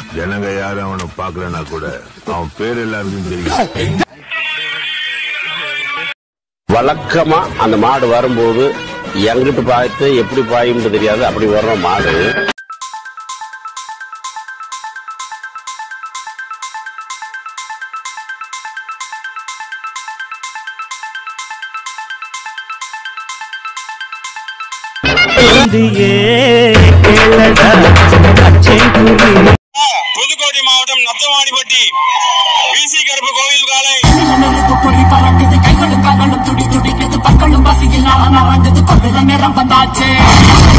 ஜனங்க யாரும் அவனை பாக்கலனா கூட அவன் பேர் எல்லாருக்கும் தெரியும் வழக்கமா அந்த மாடு வரும்போது எங்கிட்டு பாய்த்து எப்படி பாயும்னு தெரியாது அப்படி வர்ற மாடு புதுக்கோட்டை மாவட்டம் நத்தவாடிப்பட்டி பிசி கருப்பு கோயில் காலை நெருப்பு பொறி பறக்குது கைகளும் கால்களும் துடி துடிக்குது பற்களும் பசியில் நாள நடக்குது கொள்ளுற நேரம் வந்தாச்சு